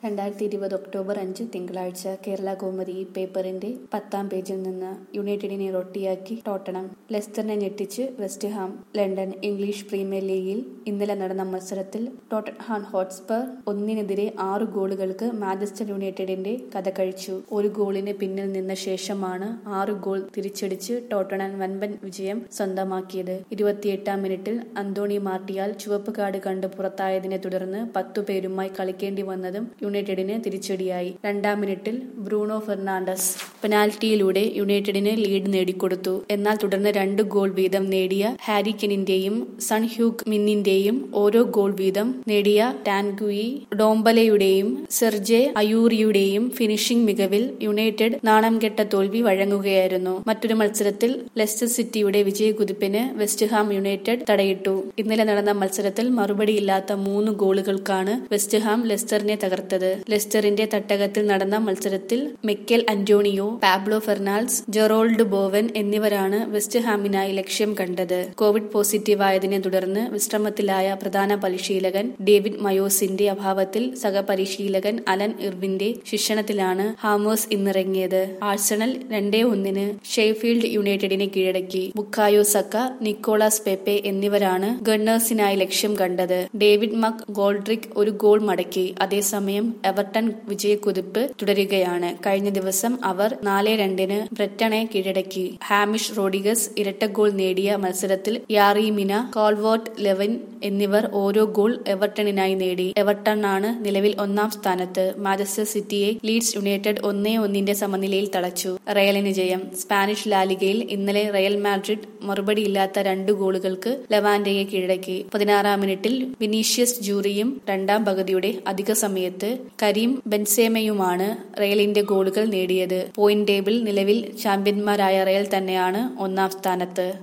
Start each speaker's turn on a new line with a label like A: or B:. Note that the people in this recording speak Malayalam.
A: രണ്ടായിരത്തി ഇരുപത് ഒക്ടോബർ അഞ്ച് തിങ്കളാഴ്ച കേരള കൗമുദി പേപ്പറിന്റെ പത്താം പേജിൽ നിന്ന് യുണൈറ്റഡിനെ റൊട്ടിയാക്കി ടോട്ടണം ലെസ്റ്ററിനെ ഞെട്ടിച്ച് West Ham London English premier ലീഗിൽ ഇന്നലെ നടന്ന മത്സരത്തിൽ ടോട്ടൻഹാം ഹോട്ട്സ്പർ ഒന്നിനെതിരെ ആറ് ഗോളുകൾക്ക് മാഞ്ചസ്റ്റർ യുണൈറ്റഡിന്റെ കഥ കഴിച്ചു ഒരു ഗോളിന് പിന്നിൽ നിന്ന ശേഷമാണ് ആറ് ഗോൾ തിരിച്ചടിച്ച് ടോട്ടണൻ വൻപൻ വിജയം സ്വന്തമാക്കിയത് ഇരുപത്തിയെട്ടാം മിനിറ്റിൽ അന്തോണി മാർട്ടിയാൽ ചുവപ്പ് കാർഡ് കണ്ട് പുറത്തായതിനെ തുടർന്ന് പത്തുപേരുമായി കളിക്കേണ്ടി വന്നതും യുണൈറ്റഡിന് തിരിച്ചടിയായി രണ്ടാം മിനിറ്റിൽ ബ്രൂണോ ഫെർണാണ്ടസ് പെനാൽറ്റിയിലൂടെ യുണൈറ്റഡിന് ലീഡ് നേടിക്കൊടുത്തു എന്നാൽ തുടർന്ന് രണ്ട് ഗോൾ വീതം നേടിയ ഹാരി കെനിന്റെയും സൺ ഹ്യൂഗ് മിന്നിന്റെയും ഓരോ ഗോൾ വീതം നേടിയ ടാൻഗുയി ഡോംബലയുടെയും സെർജെ അയൂറിയുടെയും ഫിനിഷിംഗ് മികവിൽ യുണൈറ്റഡ് നാണം കെട്ട തോൽവി വഴങ്ങുകയായിരുന്നു മറ്റൊരു മത്സരത്തിൽ ലെസ്റ്റർ സിറ്റിയുടെ വിജയകുതിപ്പിന് വെസ്റ്റ് ഹാം യുണൈറ്റഡ് തടയിട്ടു ഇന്നലെ നടന്ന മത്സരത്തിൽ മറുപടിയില്ലാത്ത മൂന്ന് ഗോളുകൾക്കാണ് വെസ്റ്റ് ഹാം ലെസ്റ്ററിനെ തകർത്തത് ലെസ്റ്ററിന്റെ തട്ടകത്തിൽ നടന്ന മത്സരത്തിൽ Michail Antonio Pablo Fornals Jarrod Bowen എന്നിവരാണ് വെസ്റ്റ് ഹാമിനായി ലക്ഷ്യം കണ്ടത് കോവിഡ് പോസിറ്റീവായതിനെ തുടർന്ന് വിശ്രമത്തിലായ പ്രധാന പരിശീലകൻ ഡേവിഡ് മയോസിന്റെ അഭാവത്തിൽ സഹപരിശീലകൻ അലൻ ഇർവിന്റെ ശിക്ഷണത്തിലാണ് ഹാമേഴ്സ് ഇന്നിറങ്ങിയത് ആഴ്സണൽ രണ്ടേ ഒന്നിന് ഷെയ്ഫീൽഡ് യുണൈറ്റഡിനെ കീഴടക്കി ബുക്കായോ സക്ക നിക്കോളാസ് പെപ്പെ എന്നിവരാണ് ഗണ്ണേഴ്സിനായി ലക്ഷ്യം കണ്ടത് ഡേവിഡ് മക് ഗോൾഡ്രിക് ഒരു ഗോൾ മടക്കി അതേസമയം എവർട്ടൺ വിജയക്കുതിപ്പ് തുടരുകയാണ് കഴിഞ്ഞ ദിവസം അവർ നാല് രണ്ടിന് ബ്രിട്ടനെ കീഴടക്കി ഹാമിഷ് റോഡിഗസ് ഇരട്ട ഗോൾ നേടിയ മത്സരത്തിൽ യാറിമിന കോൾവോട്ട് ലെവൻ എന്നിവർ ഓരോ ഗോൾ എവർട്ടണിനായി നേടി എവർട്ടൺ ആണ് നിലവിൽ ഒന്നാം സ്ഥാനത്ത് മാഞ്ചസ്റ്റർ സിറ്റിയെ ലീഡ്സ് യുണൈറ്റഡ് ഒന്നേ ഒന്നിന്റെ സമനിലയിൽ തളച്ചു റയലിന് ജയം സ്പാനിഷ് ലാലിഗയിൽ ഇന്നലെ റയൽ മാഡ്രിഡ് മറുപടിയില്ലാത്ത രണ്ട് ഗോളുകൾക്ക് ലെവാന്റയെ കീഴടക്കി പതിനാറാം മിനിറ്റിൽ വിനീഷ്യസ് ജൂറിയും രണ്ടാം പകുതിയുടെ അധിക സമയത്ത് കരീം ബെൻസേമയുമാണ് റയലിന്റെ ഗോളുകൾ നേടിയത് പോയിന്റ് ടേബിൾ നിലവിൽ ചാമ്പ്യന്മാരായ റയൽ തന്നെയാണ് ഒന്നാം സ്ഥാനത്ത്